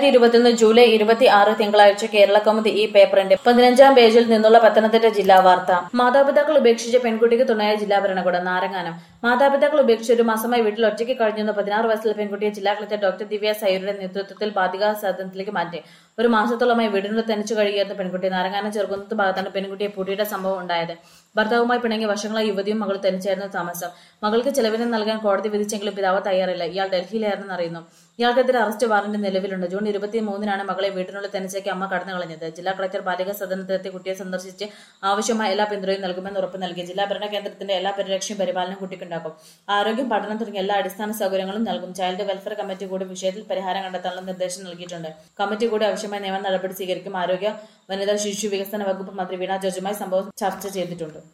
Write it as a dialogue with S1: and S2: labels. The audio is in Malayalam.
S1: രണ്ടായിരത്തി ഇരുപത്തിയൊന്ന് ജൂലൈ ഇരുപത്തി ആറ് തിങ്കളാഴ്ച കേരള കൗമുദി ഈ പേപ്പറിന്റെ പതിനഞ്ചാം പേജിൽ നിന്നുള്ള പത്തനംതിട്ട ജില്ലാ വാർത്ത മാതാപിതാക്കൾ ഉപേക്ഷിച്ച പെൺകുട്ടിക്ക് തുണയായ ജില്ലാ ഭരണകൂടം നാരങ്ങാനം മാതാപിതാക്കൾ ഉപേക്ഷിച്ച് ഒരു മാസമായി വീട്ടിൽ ഒറ്റയ്ക്ക് കഴിഞ്ഞിരുന്ന പതിനാറ് വയസ്സുള്ള പെൺകുട്ടിയെ ജില്ലാ കളക്ടർ ഡോക്ടർ ദിവ്യ സൈയുടെ നേതൃത്വത്തിൽ ബാധികാ സദനത്തിലേക്ക് മാറ്റി ഒരു മാസത്തോളമായി വീടിനുള്ളിൽ തനിച്ചു കഴിയുന്ന പെൺകുട്ടി നാരങ്ങാനം ചെറുകുന്നത്ത് ഭാഗത്താണ് പെൺകുട്ടിയെ പൂട്ടിയുടെ സംഭവം ഉണ്ടായത് ഭർത്താവുമായി പിണങ്ങിയ വർഷങ്ങളായി യുവതിയും മകൾ തനിച്ചായിരുന്നു താമസം മകൾക്ക് ചെലവിന് നൽകാൻ കോടതി വിധിച്ചെങ്കിലും പിതാവ് തയ്യാറില്ല ഇയാൾ ഡൽഹിയിലായിരുന്നെന്ന് അറിയുന്നു ഇയാൾക്കെതിരെ അറസ്റ്റ് വാറന്റ് നിലവിലുണ്ട് ജൂൺ ഇരുപത്തി മൂന്നിനാണ് മകളെ വീട്ടിനുള്ളിൽ തനിച്ചേക്ക് അമ്മ കടന്നു കളഞ്ഞത് ജില്ലാ കളക്ടർ ബാലിക സദനത്തിലെത്തി കുട്ടിയെ സന്ദർശിച്ച് ആവശ്യമായ എല്ലാ പിന്തുണയും നൽകുമെന്ന് ഉറപ്പ് നൽകി ജില്ലാ ഭരണ കേന്ദ്രത്തിന്റെ എല്ലാ പരിരക്ഷയും പരിപാലനവും കുട്ടിക്കുണ്ടാക്കും ആരോഗ്യം പഠനം തുടങ്ങിയ എല്ലാ അടിസ്ഥാന സൗകര്യങ്ങളും നൽകും ചൈൽഡ് വെൽഫെയർ കമ്മിറ്റി കൂടി വിഷയത്തിൽ പരിഹാരം കണ്ടെത്താനുള്ള നിർദ്ദേശം നൽകിയിട്ടുണ്ട് കമ്മിറ്റി കൂടി ആവശ്യമായ നിയമ നടപടി സ്വീകരിക്കും ആരോഗ്യ വനിതാ ശിശു വികസന വകുപ്പ് മന്ത്രി വീണ ജോർജുമായി സംഭവം ചർച്ച ചെയ്തിട്ടുണ്ട്